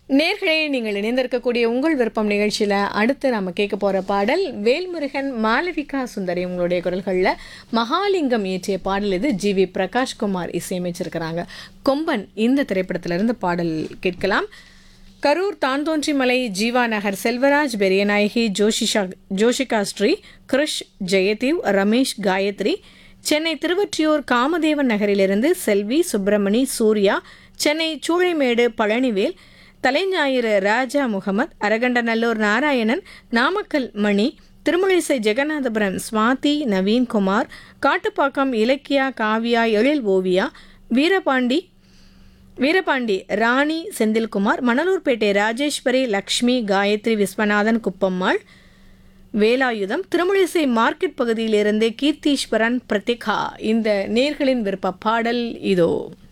நேர்களே நீங்கள் இணைந்திருக்கக்கூடிய உங்கள் விருப்பம் நிகழ்ச்சியில் அடுத்து நம்ம கேட்க போகிற பாடல் வேல்முருகன் மாளவிகா சுந்தரி உங்களுடைய குரல்களில் மகாலிங்கம் இயற்றிய பாடல் இது ஜி வி பிரகாஷ்குமார் இசையமைச்சிருக்கிறாங்க கொம்பன் இந்த திரைப்படத்திலிருந்து பாடல் கேட்கலாம் கரூர் தான்தோன்றிமலை ஜீவா நகர் செல்வராஜ் பெரியநாயகி ஜோஷிஷா ஜோஷிகா ஸ்ரீ கிருஷ் ஜெயதீவ் ரமேஷ் காயத்ரி சென்னை திருவொற்றியூர் காமதேவன் நகரிலிருந்து செல்வி சுப்பிரமணி சூர்யா சென்னை சூளைமேடு பழனிவேல் தலைஞாயிறு ராஜா முகமது அரகண்டநல்லூர் நாராயணன் நாமக்கல் மணி திருமழிசை ஜெகநாதபுரம் ஸ்வாதி நவீன்குமார் காட்டுப்பாக்கம் இலக்கியா காவியா எழில் ஓவியா வீரபாண்டி வீரபாண்டி ராணி செந்தில்குமார் மணலூர்பேட்டை ராஜேஸ்வரி லக்ஷ்மி காயத்ரி விஸ்வநாதன் குப்பம்மாள் வேலாயுதம் திருமழிசை மார்க்கெட் பகுதியிலிருந்து கீர்த்தீஸ்வரன் பிரதிகா இந்த நேர்களின் விருப்ப பாடல் இதோ